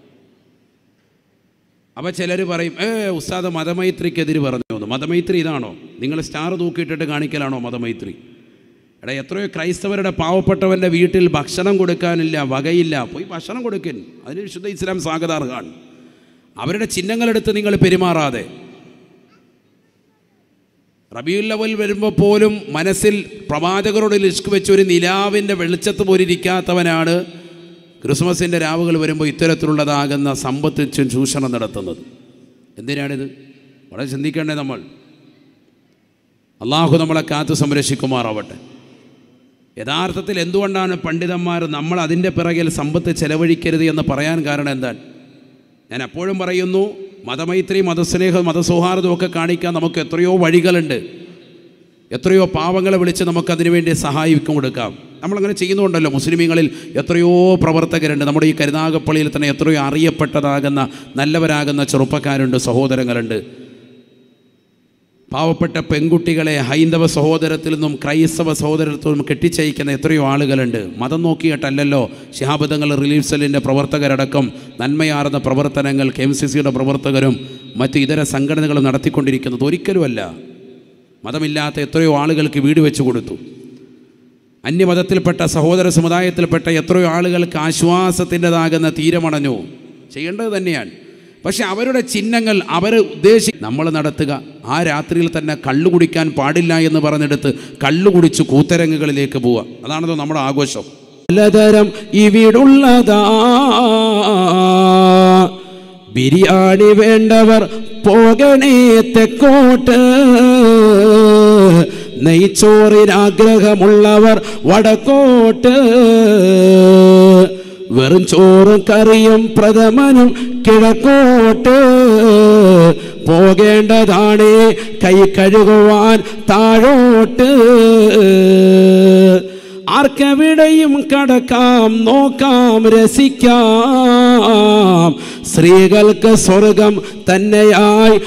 അപ്പോൾ ചിലർ പറയും ഏ ഉസ്താദ് മതമൈത്രിക്കെതിര് പറഞ്ഞു എന്ന് മതമൈത്രി ഇതാണോ നിങ്ങൾ സ്റ്റാർ തൂക്കിയിട്ടിട്ട് കാണിക്കലാണോ മതമൈത്രി എടാ എത്രയോ ക്രൈസ്തവരുടെ പാവപ്പെട്ടവൻ്റെ വീട്ടിൽ ഭക്ഷണം കൊടുക്കാനില്ല വകയില്ല പോയി ഭക്ഷണം കൊടുക്കൻ അതിന് വിശുദ്ധ ഇസ്ലാം സ്വാഗതാർഹാണ് അവരുടെ ചിഹ്നങ്ങളെടുത്ത് നിങ്ങൾ പെരുമാറാതെ റബിയുല്ലവൽ വരുമ്പോൾ പോലും മനസ്സിൽ പ്രവാചകരോട് ലിസ്ക് വെച്ച് ഒരു നിലാവിൻ്റെ വെളിച്ചത്ത് പോലിരിക്കാത്തവനാണ് ക്രിസ്മസിൻ്റെ രാവുകൾ വരുമ്പോൾ ഇത്തരത്തിലുള്ളതാകുന്ന സമ്പത്ത് ചു- ചൂഷണം നടത്തുന്നത് എന്തിനാണിത് വളരെ ചിന്തിക്കേണ്ടേ നമ്മൾ അള്ളാഹു നമ്മളെ കാത്തു സംരക്ഷിക്കുമാറാവട്ടെ യഥാർത്ഥത്തിൽ എന്തുകൊണ്ടാണ് പണ്ഡിതന്മാർ നമ്മൾ അതിൻ്റെ പിറകിൽ സമ്പത്ത് ചെലവഴിക്കരുത് എന്ന് പറയാൻ കാരണം എന്താണ് ഞാൻ എപ്പോഴും പറയുന്നു മതമൈത്രി മതസ്നേഹം മതസൗഹാർദ്ദം ഒക്കെ കാണിക്കാൻ നമുക്ക് എത്രയോ വഴികളുണ്ട് എത്രയോ പാവങ്ങളെ വിളിച്ച് നമുക്കതിനു വേണ്ടി സഹായിക്കും കൊടുക്കാം നമ്മളങ്ങനെ ചെയ്യുന്നുണ്ടല്ലോ മുസ്ലിമീങ്ങളിൽ എത്രയോ പ്രവർത്തകരുണ്ട് നമ്മുടെ ഈ കരുനാഗപ്പള്ളിയിൽ തന്നെ എത്രയോ അറിയപ്പെട്ടതാകുന്ന നല്ലവരാകുന്ന ചെറുപ്പക്കാരുണ്ട് സഹോദരങ്ങളുണ്ട് പാവപ്പെട്ട പെൺകുട്ടികളെ ഹൈന്ദവ സഹോദരത്തിൽ നിന്നും ക്രൈസ്തവ സഹോദരത്തിൽ നിന്നും കെട്ടിച്ചയക്കുന്ന എത്രയോ ആളുകളുണ്ട് മതം നോക്കിയിട്ടല്ലല്ലോ ശിഹാബദങ്ങൾ റിലീഫ് സെല്ലിൻ്റെ പ്രവർത്തകരടക്കം നന്മയാർന്ന പ്രവർത്തനങ്ങൾ കെ എം സി സിയുടെ പ്രവർത്തകരും മറ്റ് ഇതര സംഘടനകളും നടത്തിക്കൊണ്ടിരിക്കുന്നത് ഒരിക്കലുമല്ല മതമില്ലാത്ത എത്രയോ ആളുകൾക്ക് വീട് വെച്ച് കൊടുത്തു അന്യമതത്തിൽപ്പെട്ട സഹോദര സമുദായത്തിൽപ്പെട്ട എത്രയോ ആളുകൾക്ക് ആശ്വാസത്തിൻ്റെതാകുന്ന തീരമണഞ്ഞു ചെയ്യേണ്ടത് തന്നെയാണ് പക്ഷെ അവരുടെ ചിഹ്നങ്ങൾ അവർ ഉദ്ദേശി നമ്മൾ നടത്തുക ആ രാത്രിയിൽ തന്നെ കള്ളു കുടിക്കാൻ പാടില്ല എന്ന് പറഞ്ഞെടുത്ത് കള്ളു കുടിച്ച് കൂത്തരങ്ങുകളിലേക്ക് പോവുക അതാണല്ലോ നമ്മുടെ ആഘോഷം പലതരം ഇവിടുള്ളതാ ബിരിയാണി വേണ്ടവർ പോകണേ തെക്കോട്ട് നെയ്ച്ചോറിനാഗ്രഹമുള്ളവർ വടക്കോട്ട് വെറും ചോറും കറിയും പ്രഥമനും കിഴക്കോട്ട് പോകേണ്ടതാണ് കൈ കഴുകുവാൻ താഴോട്ട് ആർക്കെവിടെയും കടക്കാം നോക്കാം രസിക്കാം സ്ത്രീകൾക്ക് സ്വർഗം തന്നെയായി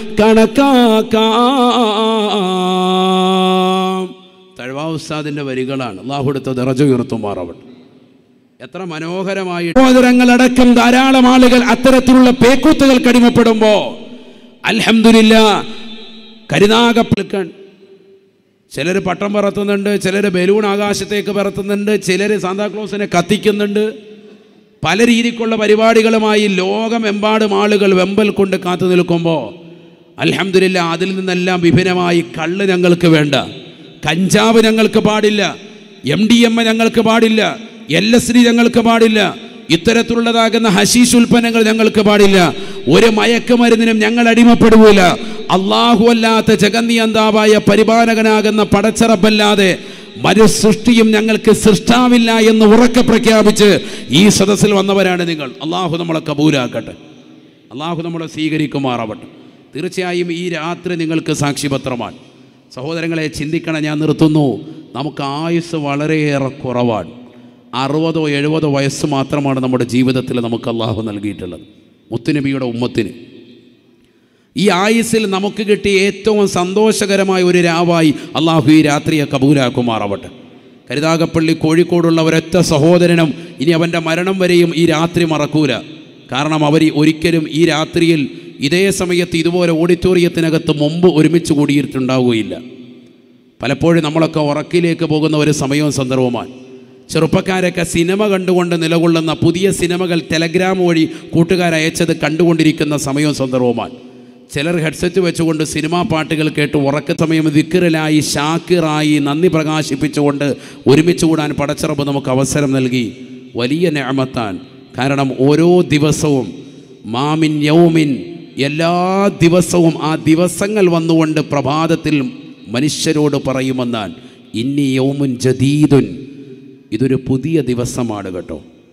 കണക്കാക്കാം തഴവാ ഉസ്താദിൻ്റെ വരികളാണ് അള്ളാഹുടുത്ത ദറജ ഉയർത്തുമാറാവട്ടെ എത്ര മനോഹരമായി സഹോദരങ്ങളടക്കം ധാരാളം ആളുകൾ അത്തരത്തിലുള്ള പേക്കൂത്തുകൾ കടിമപ്പെടുമ്പോ അൽഹംദുലില്ല കരുനാഗപ്പിൾക്കൺ ചിലർ പട്ടം പറത്തുന്നുണ്ട് ചിലർ ബലൂൺ ആകാശത്തേക്ക് പറത്തുന്നുണ്ട് ചിലർ സാന്താക്ലോസിനെ കത്തിക്കുന്നുണ്ട് പല രീതിക്കുള്ള പരിപാടികളുമായി ലോകമെമ്പാടും ആളുകൾ വെമ്പൽ കൊണ്ട് കാത്തു നിൽക്കുമ്പോൾ അൽഹംദുലില്ല അതിൽ നിന്നെല്ലാം വിഭിന്നമായി കള്ള് ഞങ്ങൾക്ക് വേണ്ട കഞ്ചാവ് ഞങ്ങൾക്ക് പാടില്ല എം ഡി എം എ ഞങ്ങൾക്ക് പാടില്ല എൽ എസ് ഡി ഞങ്ങൾക്ക് പാടില്ല ഇത്തരത്തിലുള്ളതാകുന്ന ഹശീഷ് ഉൽപ്പന്നങ്ങൾ ഞങ്ങൾക്ക് പാടില്ല ഒരു മയക്കുമരുന്നിനും ഞങ്ങൾ അടിമപ്പെടുകയില്ല അള്ളാഹു അല്ലാത്ത ജഗന്നിയന്താവായ പരിപാലകനാകുന്ന പടച്ചറപ്പല്ലാതെ മരു സൃഷ്ടിയും ഞങ്ങൾക്ക് സൃഷ്ടാവില്ല എന്ന് ഉറക്കെ പ്രഖ്യാപിച്ച് ഈ സദസ്സിൽ വന്നവരാണ് നിങ്ങൾ അള്ളാഹു നമ്മളെ കബൂലാക്കട്ടെ അള്ളാഹു നമ്മളെ സ്വീകരിക്കുമാറാവട്ടെ തീർച്ചയായും ഈ രാത്രി നിങ്ങൾക്ക് സാക്ഷിപത്രമാണ് സഹോദരങ്ങളെ ചിന്തിക്കണം ഞാൻ നിർത്തുന്നു നമുക്ക് ആയുസ് വളരെയേറെ കുറവാണ് അറുപതോ എഴുപതോ വയസ്സ് മാത്രമാണ് നമ്മുടെ ജീവിതത്തിൽ നമുക്ക് അള്ളാഹു നൽകിയിട്ടുള്ളത് മുത്തുനബിയുടെ ഉമ്മത്തിന് ഈ ആയുസ്സിൽ നമുക്ക് കിട്ടിയ ഏറ്റവും സന്തോഷകരമായ ഒരു രാവായി അള്ളാഹു ഈ രാത്രിയെ കബൂലാക്കുമാറാവട്ടെ കരുതാകപ്പള്ളി കോഴിക്കോടുള്ള ഒരൊറ്റ സഹോദരനും ഇനി അവൻ്റെ മരണം വരെയും ഈ രാത്രി മറക്കൂല കാരണം അവർ ഒരിക്കലും ഈ രാത്രിയിൽ ഇതേ സമയത്ത് ഇതുപോലെ ഓഡിറ്റോറിയത്തിനകത്ത് മുമ്പ് ഒരുമിച്ച് കൂടിയിട്ടുണ്ടാവുകയില്ല പലപ്പോഴും നമ്മളൊക്കെ ഉറക്കിലേക്ക് പോകുന്ന ഒരു സമയവും സന്ദർഭമാണ് ചെറുപ്പക്കാരൊക്കെ സിനിമ കണ്ടുകൊണ്ട് നിലകൊള്ളുന്ന പുതിയ സിനിമകൾ ടെലഗ്രാം വഴി കൂട്ടുകാരയച്ചത് കണ്ടുകൊണ്ടിരിക്കുന്ന സമയവും സന്ദർഭമാണ് ചിലർ ഹെഡ്സെറ്റ് വെച്ചുകൊണ്ട് സിനിമാ പാട്ടുകൾ കേട്ട് ഉറക്ക സമയം വിക്കറിലായി ഷാക്കിറായി നന്ദി പ്രകാശിപ്പിച്ചുകൊണ്ട് ഒരുമിച്ച് കൂടാൻ പടച്ചിറപ്പ് നമുക്ക് അവസരം നൽകി വലിയ ഞാമത്താൻ കാരണം ഓരോ ദിവസവും മാമിൻ യൗമിൻ എല്ലാ ദിവസവും ആ ദിവസങ്ങൾ വന്നുകൊണ്ട് പ്രഭാതത്തിൽ മനുഷ്യരോട് പറയുമെന്നാൽ ഇന്നി യൗമുൻ ജദീദുൻ ഇതൊരു പുതിയ ദിവസമാണ് കേട്ടോ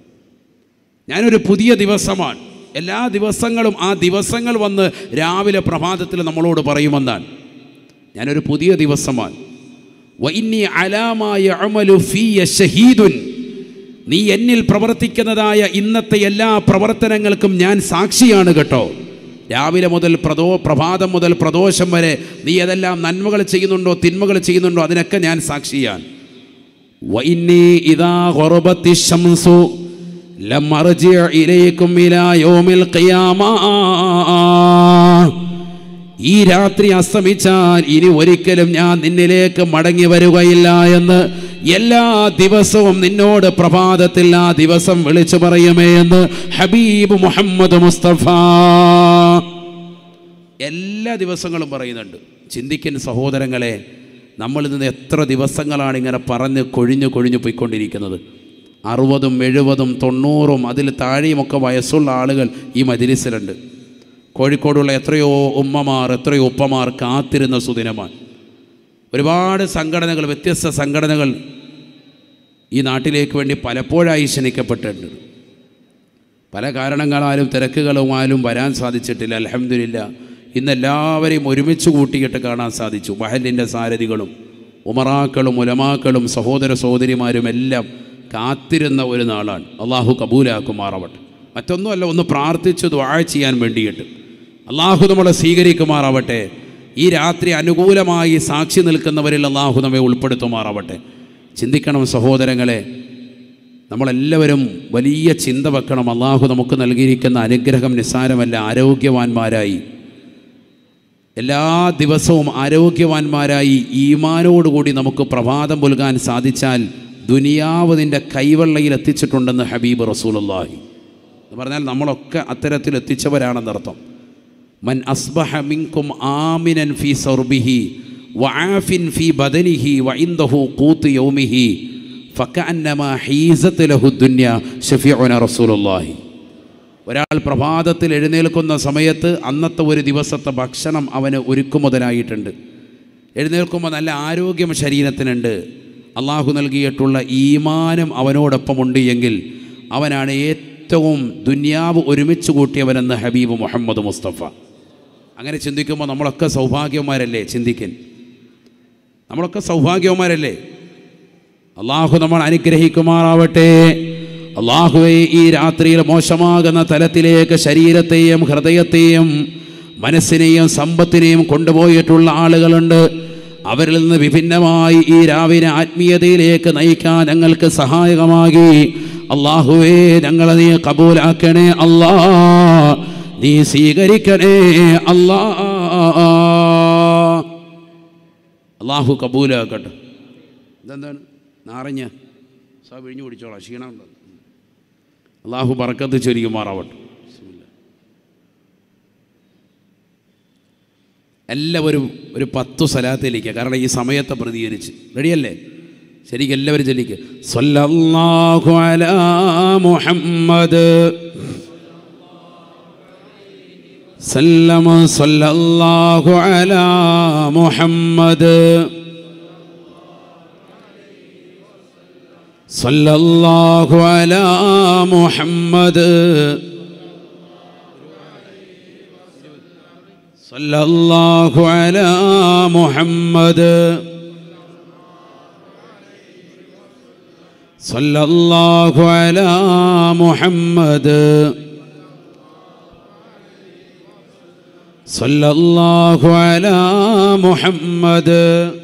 ഞാനൊരു പുതിയ ദിവസമാണ് എല്ലാ ദിവസങ്ങളും ആ ദിവസങ്ങൾ വന്ന് രാവിലെ പ്രഭാതത്തിൽ നമ്മളോട് പറയുമെന്നാണ് ഞാനൊരു പുതിയ ദിവസമാണ് വൈന്നി അലാമായ അമലു ഫീയ ഷഹീദുൻ നീ എന്നിൽ പ്രവർത്തിക്കുന്നതായ ഇന്നത്തെ എല്ലാ പ്രവർത്തനങ്ങൾക്കും ഞാൻ സാക്ഷിയാണ് കേട്ടോ രാവിലെ മുതൽ പ്രദോ പ്രഭാതം മുതൽ പ്രദോഷം വരെ നീ ഏതെല്ലാം നന്മകൾ ചെയ്യുന്നുണ്ടോ തിന്മകൾ ചെയ്യുന്നുണ്ടോ അതിനൊക്കെ ഞാൻ സാക്ഷിയാണ് വൈന്നി ഇതാ ഗുർബത്തി ശംസു ലമർജിഅ ഇലൈക്കും ഇലാ യൗമിൽ ഖിയാമ ഈ രാത്രി അസ്തമിച്ചാൽ ഇനി ഒരിക്കലും ഞാൻ നിന്നിലേക്ക് മടങ്ങി വരികയില്ല എന്ന് എല്ലാ ദിവസവും നിന്നോട് പ്രഭാതത്തിൽ ആ ദിവസം വിളിച്ചു പറയുമേ എന്ന് ഹബീബ് മുഹമ്മദ് മുസ്തഫ എല്ലാ ദിവസങ്ങളും പറയുന്നുണ്ട് ചിന്തിക്കുന്ന സഹോദരങ്ങളെ നമ്മളിൽ നിന്ന് എത്ര ദിവസങ്ങളാണ് ഇങ്ങനെ പറഞ്ഞ് കൊഴിഞ്ഞു കൊഴിഞ്ഞു പോയിക്കൊണ്ടിരിക്കുന്നത് അറുപതും എഴുപതും തൊണ്ണൂറും അതിൽ താഴെയുമൊക്കെ വയസ്സുള്ള ആളുകൾ ഈ മജിലിസിലുണ്ട് കോഴിക്കോടുള്ള എത്രയോ ഉമ്മമാർ എത്രയോ ഉപ്പമാർ കാത്തിരുന്ന സുദിനമാണ് ഒരുപാട് സംഘടനകൾ വ്യത്യസ്ത സംഘടനകൾ ഈ നാട്ടിലേക്ക് വേണ്ടി പലപ്പോഴായി ക്ഷണിക്കപ്പെട്ടിട്ടുണ്ട് പല കാരണങ്ങളാലും തിരക്കുകളുമായാലും വരാൻ സാധിച്ചിട്ടില്ല അലഹമില്ല ഇന്ന് എല്ലാവരെയും ഒരുമിച്ച് കൂട്ടിയിട്ട് കാണാൻ സാധിച്ചു മഹലിൻ്റെ സാരഥികളും ഉമറാക്കളും ഉലമാക്കളും സഹോദര സഹോദരിമാരും എല്ലാം കാത്തിരുന്ന ഒരു നാളാണ് അള്ളാഹു കബൂലാക്കുമാറാവട്ടെ മറ്റൊന്നുമല്ല ഒന്ന് പ്രാർത്ഥിച്ച് ദ്വാഴ ചെയ്യാൻ വേണ്ടിയിട്ട് അള്ളാഹു നമ്മളെ സ്വീകരിക്കുമാറാവട്ടെ ഈ രാത്രി അനുകൂലമായി സാക്ഷി നിൽക്കുന്നവരിൽ അള്ളാഹു നമ്മെ ഉൾപ്പെടുത്തുമാറാവട്ടെ ചിന്തിക്കണം സഹോദരങ്ങളെ നമ്മളെല്ലാവരും വലിയ ചിന്ത വെക്കണം അള്ളാഹു നമുക്ക് നൽകിയിരിക്കുന്ന അനുഗ്രഹം നിസ്സാരമല്ല ആരോഗ്യവാന്മാരായി എല്ലാ ദിവസവും ആരോഗ്യവാന്മാരായി ഈമാനോടുകൂടി നമുക്ക് പ്രഭാതം പുൽകാൻ സാധിച്ചാൽ ദുനിയാവ് നിൻ്റെ കൈവെള്ളയിൽ എത്തിച്ചിട്ടുണ്ടെന്ന് ഹബീബ് റസൂലുള്ളാഹി എന്ന് പറഞ്ഞാൽ നമ്മളൊക്കെ അത്തരത്തിൽ എത്തിച്ചവരാണെന്നർത്ഥം മൻ അസ്ബഹ മിൻകും ആമിനൻ ഫി സർബിഹി വആഫിൻ ഫി ബദനിഹി വഇൻദഹു ഖൂത്ത് യൗമിഹി ഫകഅന്നമാ ഹീസത്ത് ലഹു ദുനിയ ഷഫീഉന റസൂലുള്ളാഹി ഒരാൾ പ്രഭാതത്തിൽ എഴുന്നേൽക്കുന്ന സമയത്ത് അന്നത്തെ ഒരു ദിവസത്തെ ഭക്ഷണം അവന് ഒരുക്കുമുതലായിട്ടുണ്ട് എഴുന്നേൽക്കുമ്പോൾ നല്ല ആരോഗ്യം ശരീരത്തിനുണ്ട് അള്ളാഹു നൽകിയിട്ടുള്ള ഈമാനം അവനോടൊപ്പമുണ്ട് എങ്കിൽ അവനാണ് ഏറ്റവും ദുന്യാവ് ഒരുമിച്ച് കൂട്ടിയവനെന്ന് ഹബീബ് മുഹമ്മദ് മുസ്തഫ അങ്ങനെ ചിന്തിക്കുമ്പോൾ നമ്മളൊക്കെ സൗഭാഗ്യവന്മാരല്ലേ ചിന്തിക്കൻ നമ്മളൊക്കെ സൗഭാഗ്യവന്മാരല്ലേ അള്ളാഹു നമ്മൾ അനുഗ്രഹിക്കുമാറാവട്ടെ അള്ളാഹുവെ ഈ രാത്രിയിൽ മോശമാകുന്ന തലത്തിലേക്ക് ശരീരത്തെയും ഹൃദയത്തെയും മനസ്സിനെയും സമ്പത്തിനെയും കൊണ്ടുപോയിട്ടുള്ള ആളുകളുണ്ട് അവരിൽ നിന്ന് വിഭിന്നമായി ഈ രാവിലെ ആത്മീയതയിലേക്ക് നയിക്കാൻ ഞങ്ങൾക്ക് സഹായകമാകി അള്ളാഹുവേ ഞങ്ങളെ നീ കബൂലാക്കണേ അല്ലാ നീ സ്വീകരിക്കണേ അല്ലാ അള്ളാഹു കബൂലാക്കട്ടെ ഇതെന്താണ് നാരഞ്ഞ സാ വിഴിഞ്ഞു പിടിച്ചോളാം ക്ഷീണം ഉണ്ടോ? അള്ളാഹു ബർക്കത്ത് ചൊരിക്കുമാറാവട്ടെ ബിസ്മില്ലാ. എല്ലാവരും ഒരു പത്തു സ്ഥലത്തിലേക്ക് കാരണം ഈ സമയത്തെ പ്രതികരിച്ച് റെഡിയല്ലേ ശരിക്കും എല്ലാവരും ചൊല്ലിക്ക് സല്ലല്ലാഹു അലാ മുഹമ്മദ് സല്ലമ സല്ലല്ലാഹു അലാ മുഹമ്മദ് സല്ലല്ലാഹു അലാ മുഹമ്മദ് സല്ലല്ലാഹു അലാ മുഹമ്മദ് സല്ലല്ലാഹു അലാ മുഹമ്മദ് സല്ലല്ലാഹു അലാ മുഹമ്മദ്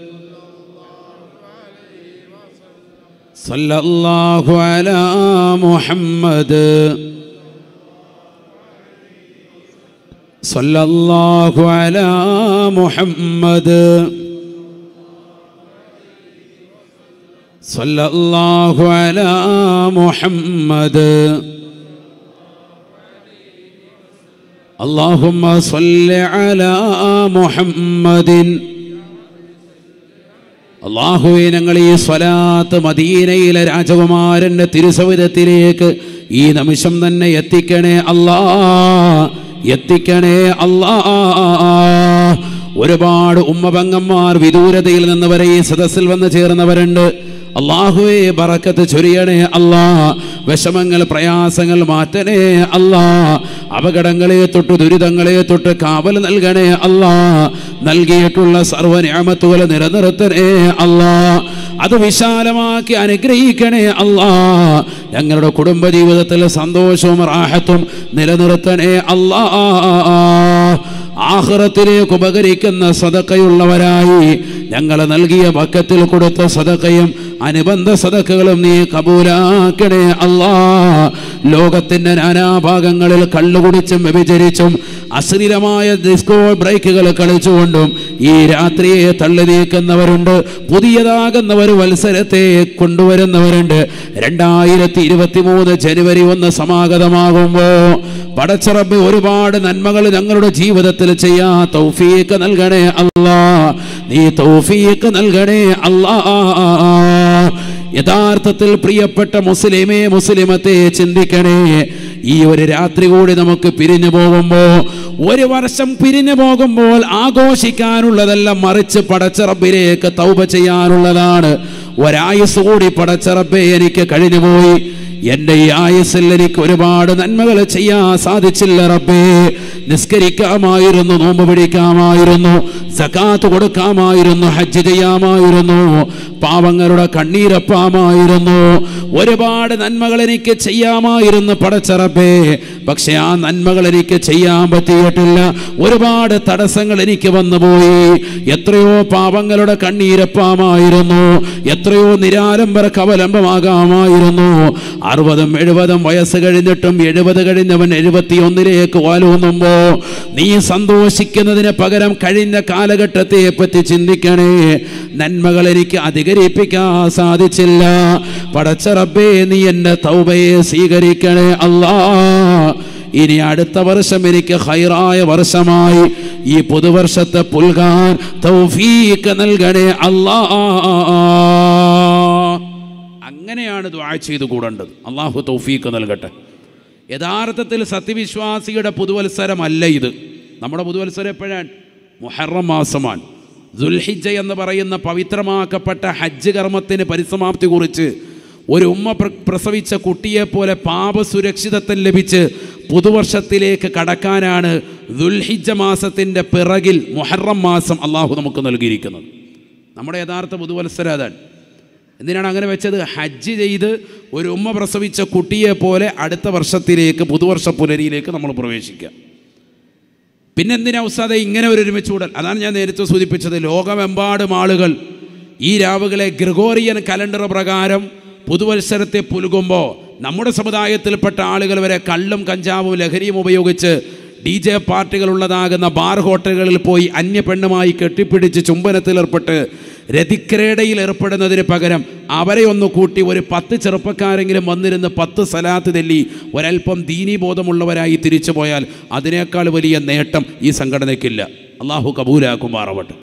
സല്ലല്ലാഹു അലാ മുഹമ്മദ് സല്ലല്ലാഹു അലാ മുഹമ്മദ് സല്ലല്ലാഹു അലാ മുഹമ്മദ് اللهم صل على محمد അള്ളാഹുവെ ഞങ്ങൾ ഈ സ്വലാത്ത് മദീനയിലെ രാജകുമാരൻ്റെ തിരുസവിധത്തിലേക്ക് ഈ നിമിഷം തന്നെ എത്തിക്കണേ അല്ലാ എത്തിക്കണേ അല്ലാ ഒരുപാട് ഉമ്മപങ്ങന്മാർ വിദൂരതയിൽ നിന്ന് വരെ ഈ സദസ്സിൽ വന്ന് ചേർന്നവരുണ്ട് അള്ളാഹുവെ ബറക്കത്ത് ചൊരിയണേ അല്ലാ വിഷമങ്ങൾ പ്രയാസങ്ങൾ മാറ്റണേ അല്ലാ അപകടങ്ങളെ തൊട്ട് ദുരിതങ്ങളെ തൊട്ട് കാവൽ നൽകണേ അല്ലാ നൽകിയിട്ടുള്ള സർവ്വന്യാമത്തുകൾ നിലനിർത്തണേ അല്ലാ അത് വിശാലമാക്കി അനുഗ്രഹിക്കണേ അല്ലാ ഞങ്ങളുടെ കുടുംബജീവിതത്തിൽ സന്തോഷവും റാഹത്തും നിലനിർത്തണേ അല്ലാ ആഹ്റത്തിലേക്ക് ഉപകരിക്കുന്ന സദക്കയുള്ളവരായി ഞങ്ങൾ നൽകിയ ബക്കത്തിൽ കൊടുത്ത സദക്കയും അനുബന്ധ സദക്കകളും നീ കബൂലാക്കണേ അല്ലാ ലോകത്തിൻ്റെ നാനാഭാഗങ്ങളിൽ കള്ളുകുടിച്ചും വ്യഭിചരിച്ചും അശ്ലീലമായ ഡിസ്കോ ബ്രേക്കുകൾ കളിച്ചുകൊണ്ടും ഈ രാത്രിയെ തള്ളി നീക്കുന്നവരുണ്ട് പുതിയതാകുന്ന ഒരു മത്സരത്തെ കൊണ്ടുവരുന്നവരുണ്ട് രണ്ടായിരത്തി ഇരുപത്തി മൂന്ന് ജനുവരി ഒന്ന് സമാഗതമാകുമ്പോൾ പടച്ചറബ് ഒരുപാട് നന്മകൾ ഞങ്ങളുടെ ജീവിതത്തിൽ ചെയ്യാ തൗഫീക്ക് നൽകണേ അല്ലാ നീ തൗഫീക്ക് നൽകണേ അല്ലാ യഥാർത്ഥത്തിൽ പ്രിയപ്പെട്ട മുസ്ലിമേ മുസ്ലിമത്തെ ചിന്തിക്കണേ ഈ ഒരു രാത്രി കൂടി നമുക്ക് പിരിഞ്ഞു പോകുമ്പോൾ ഒരു വർഷം പിരിഞ്ഞു പോകുമ്പോൾ ആഘോഷിക്കാനുള്ളതെല്ലാം മറിച്ച് പടച്ചറബിലേക്ക് തൗബ ചെയ്യാനുള്ളതാണ് ഒരായുസ് കൂടി പടച്ചറബെ എനിക്ക് കഴിഞ്ഞുപോയി എൻ്റെ ഈ ആയുസ്സിൽ എനിക്ക് ഒരുപാട് നന്മകൾ ചെയ്യാൻ സാധിച്ചില്ല റബ്ബേ നിസ്കരിക്കാമായിരുന്നു നോമ്പ് പിടിക്കാമായിരുന്നു സക്കാത്ത് കൊടുക്കാമായിരുന്നു ഹജ്ജ് ചെയ്യാമായിരുന്നു പാവങ്ങളുടെ കണ്ണീരപ്പാമായിരുന്നു ഒരുപാട് നന്മകൾ എനിക്ക് ചെയ്യാമായിരുന്നു പടച്ചറബേ പക്ഷെ ആ നന്മകൾ എനിക്ക് ചെയ്യാൻ പറ്റിയിട്ടില്ല ഒരുപാട് തടസ്സങ്ങൾ എനിക്ക് വന്നുപോയി എത്രയോ പാവങ്ങളുടെ കണ്ണീരപ്പാമായിരുന്നു എത്രയോ നിരാലംബർക്ക് അവലംബമാകാമായിരുന്നു അറുപതും എഴുപതും വയസ്സ് കഴിഞ്ഞിട്ടും എഴുപത് കഴിഞ്ഞവൻ എഴുപത്തിയൊന്നിലേക്ക് വാലൂന്നുമ്പോ നീ സന്തോഷിക്കുന്നതിന് പകരം കഴിഞ്ഞ കാലഘട്ടത്തെ പറ്റി ചിന്തിക്കണേ നന്മകൾ എനിക്ക് അധികരിപ്പിക്കാൻ സാധിച്ചില്ല പടച്ച റബ്ബേ നീ എൻ്റെ തൗബയെ സ്വീകരിക്കണേ അല്ലാ ഇനി അടുത്ത വർഷം എനിക്ക് ഹൈറായ വർഷമായി ഈ പുതുവർഷത്തെ പുൽകാൻ തൗഫീക്ക് നൽകണേ അല്ലാ അങ്ങനെയാണ് ദ്വാ ചെയ്തു കൂടേണ്ടത് അള്ളാഹു തൗഫീക്ക് നൽകട്ടെ യഥാർത്ഥത്തിൽ സത്യവിശ്വാസിയുടെ പുതുവത്സരമല്ല ഇത് നമ്മുടെ പുതുവത്സരം എപ്പോഴാണ് മുഹറം മാസമാണ് ദുൽഹിജ എന്ന് പറയുന്ന പവിത്രമാക്കപ്പെട്ട ഹജ്ജ് കർമ്മത്തിന് പരിസമാപ്തി കുറിച്ച് ഒരു ഉമ്മ പ്ര- പ്രസവിച്ച കുട്ടിയെപ്പോലെ പാപസുരക്ഷിതത്വം ലഭിച്ച് പുതുവർഷത്തിലേക്ക് കടക്കാനാണ് ദുൽഹിജ മാസത്തിൻ്റെ പിറകിൽ മുഹറം മാസം അള്ളാഹു നമുക്ക് നൽകിയിരിക്കുന്നത് നമ്മുടെ യഥാർത്ഥ പുതുവത്സരം അതാണ് എന്തിനാണ് അങ്ങനെ വെച്ചത് ഹജ്ജ് ചെയ്ത് ഒരു ഉമ്മ പ്രസവിച്ച കുട്ടിയെ പോലെ അടുത്ത വർഷത്തിലേക്ക് പുതുവർഷ പുലരിയിലേക്ക് നമ്മൾ പ്രവേശിക്കുക പിന്നെ എന്തിനാ ഉസ്താദെ ഇങ്ങനെ ഒരു ഒരുമിച്ചൂടൽ അതാണ് ഞാൻ നേരത്തെ സൂചിപ്പിച്ചത് ലോകമെമ്പാടും ആളുകൾ ഈ രാവുകളെ ഗ്രിഗോറിയൻ കലണ്ടർ പ്രകാരം പുതുവത്സരത്തെ പുലുകുമ്പോൾ നമ്മുടെ സമുദായത്തിൽപ്പെട്ട ആളുകൾ വരെ കള്ളും കഞ്ചാവും ലഹരിയും ഉപയോഗിച്ച് ഡി ജെ പാർട്ടികളുള്ളതാകുന്ന ബാർ ഹോട്ടലുകളിൽ പോയി അന്യ പെണ്ണുമായി കെട്ടിപ്പിടിച്ച് ചുംബനത്തിലേർപ്പെട്ട് രതിക്രേടയിൽ ഏർപ്പെടുന്നതിന് പകരം അവരെ ഒന്ന് കൂട്ടി ഒരു പത്ത് ചെറുപ്പക്കാരെങ്കിലും വന്നിരുന്ന് പത്ത് സലാത്ത് തെല്ലി ഒരല്പം ദീനീബോധമുള്ളവരായി തിരിച്ചു പോയാൽ അതിനേക്കാൾ വലിയ നേട്ടം ഈ സംഘടനയ്ക്കില്ല അള്ളാഹു കബൂലാക്കുമാറാവട്ടെ